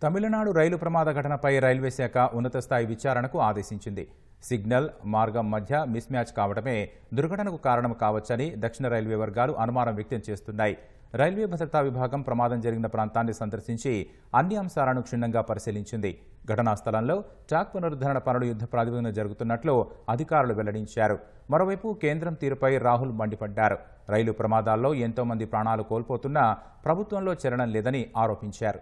తమిళనాడు రైలు ప్రమాద ఘటనపై రైల్వే శాఖ ఉన్నత స్థాయి విచారణకు ఆదేశించింది సిగ్నల్ మార్గం మధ్య మిస్ మ్యాచ్ కావడమే దుర్ఘటనకు కారణం కావచ్చని దక్షిణ రైల్వే వర్గాలు అనుమానం వ్యక్తం చేస్తున్నాయి రైల్వే భద్రతా విభాగం ప్రమాదం జరిగిన ప్రాంతాన్ని సందర్శించి అన్ని అంశాలను క్షుణ్ణంగా పరిశీలించింది ఘటనా స్థలంలో ట్రాక్ పునరుద్ధరణ పనులు యుద్ధ ప్రాతిపదికన జరుగుతున్నట్లు అధికారులు వెల్లడించారు మరోవైపు కేంద్రం తీరుపై రాహుల్ మండిపడ్డారు రైలు ప్రమాదాల్లో ఎంతో మంది ప్రాణాలు కోల్పోతున్నా ప్రభుత్వంలో చలనం లేదని ఆరోపించారు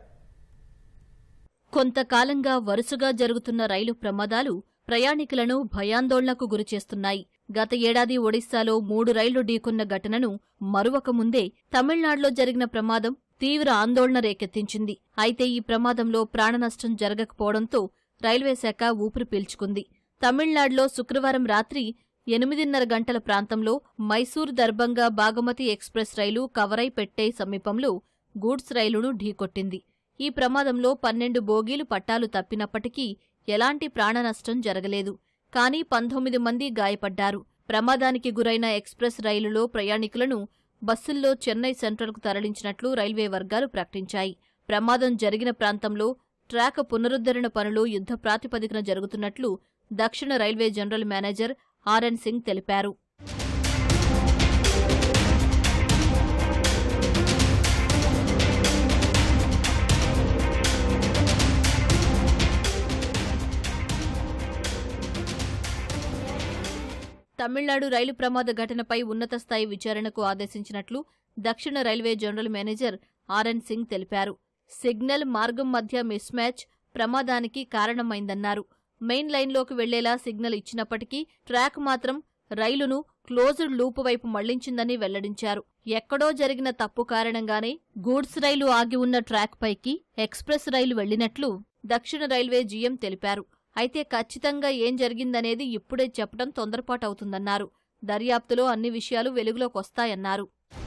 కొంతకాలంగా వరుసగా జరుగుతున్న రైలు ప్రమాదాలు ప్రయాణికులను భయాందోళనకు గురిచేస్తున్నాయి గత ఏడాది ఒడిశాలో మూడు రైళ్లు ఢీకొన్న ఘటనను మరువక ముందే తమిళనాడులో జరిగిన ప్రమాదం తీవ్ర ఆందోళన రేకెత్తించింది అయితే ఈ ప్రమాదంలో ప్రాణనష్టం జరగకపోవడంతో రైల్వే శాఖ ఊపిరి పీల్చుకుంది తమిళనాడులో శుక్రవారం రాత్రి ఎనిమిదిన్నర గంటల ప్రాంతంలో మైసూర్ దర్బంగా బాగమతి ఎక్స్ప్రెస్ రైలు కవరై పెట్టే సమీపంలో గూడ్స్ రైలును ఢీకొట్టింది ఈ ప్రమాదంలో పన్నెండు బోగీలు పట్టాలు తప్పినప్పటికీ ఎలాంటి ప్రాణనష్టం జరగలేదు కానీ పంతొమ్మిది మంది గాయపడ్డారు ప్రమాదానికి గురైన ఎక్స్ప్రెస్ రైలులో ప్రయాణికులను బస్సుల్లో చెన్నై సెంట్రల్కు తరలించినట్లు రైల్వే వర్గాలు ప్రకటించాయి ప్రమాదం జరిగిన ప్రాంతంలో ట్రాక్ పునరుద్ధరణ పనులు యుద్ధ ప్రాతిపదికన జరుగుతున్నట్లు దక్షిణ railway general manager RN Singh తెలిపారు తమిళనాడు రైలు ప్రమాద ఘటనపై ఉన్నత స్థాయి విచారణకు ఆదేశించినట్లు దక్షిణ railway general manager RN Singh తెలిపారు సిగ్నల్ మార్గం మధ్య మిస్ మ్యాచ్ ప్రమాదానికి కారణమైందన్నారు మెయిన్ లైన్లోకి వెళ్లేలా సిగ్నల్ ఇచ్చినప్పటికీ ట్రాక్ మాత్రం రైలును క్లోజ్డ్ లూప్ వైపు మళ్లించిందని వెల్లడించారు ఎక్కడో జరిగిన తప్పు కారణంగానే గూడ్స్ రైలు ఆగి ఉన్న ట్రాక్ పైకి ఎక్స్ప్రెస్ రైలు వెళ్లినట్లు దక్షిణ రైల్వే జీఎం తెలిపారు అయితే ఖచ్చితంగా ఏం జరిగిందనేది ఇప్పుడే చెప్పడం తొందరపాటవుతుందన్నారు దర్యాప్తులో అన్ని విషయాలు వెలుగులోకొస్తాయన్నారు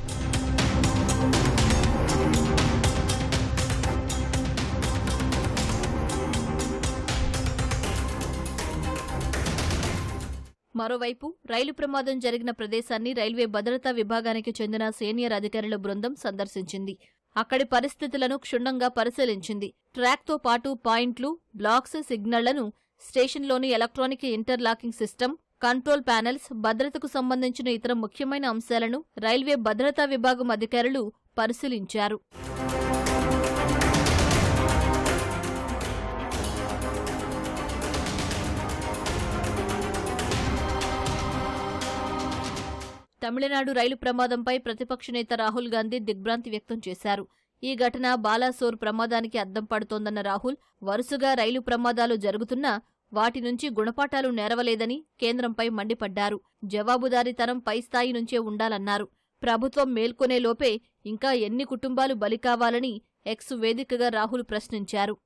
మరోవైపు రైలు ప్రమాదం జరిగిన ప్రదేశాన్ని రైల్వే భద్రతా విభాగానికి చెందిన సీనియర్ అధికారుల బృందం సందర్శించింది అక్కడి పరిస్థితులను క్షుణ్ణంగా పరిశీలించింది ట్రాక్తో పాటు పాయింట్లు బ్లాక్స్ సిగ్నళ్లను స్టేషన్లోని electronic interlocking system control panels భద్రతకు సంబంధించిన ఇతర ముఖ్యమైన అంశాలను రైల్వే భద్రతా విభాగం అధికారులు పరిశీలించారు తమిళనాడు రైలు ప్రమాదంపై ప్రతిపక్ష నేత రాహుల్ గాంధీ దిగ్భ్రాంతి వ్యక్తం చేశారు ఈ ఘటన బాలాసోర్ ప్రమాదానికి అద్దం పడుతోందన్న రాహుల్ వరుసగా రైలు ప్రమాదాలు జరుగుతున్నా వాటి నుంచి గుణపాఠాలు నేరవలేదని కేంద్రంపై మండిపడ్డారు జవాబుదారీతనం పై స్థాయి నుంచే ఉండాలన్నారు ప్రభుత్వం మేల్కొనే లోపే ఇంకా ఎన్ని కుటుంబాలు బలి కావాలని ఎక్స్ వేదికగా రాహుల్ ప్రశ్నించారు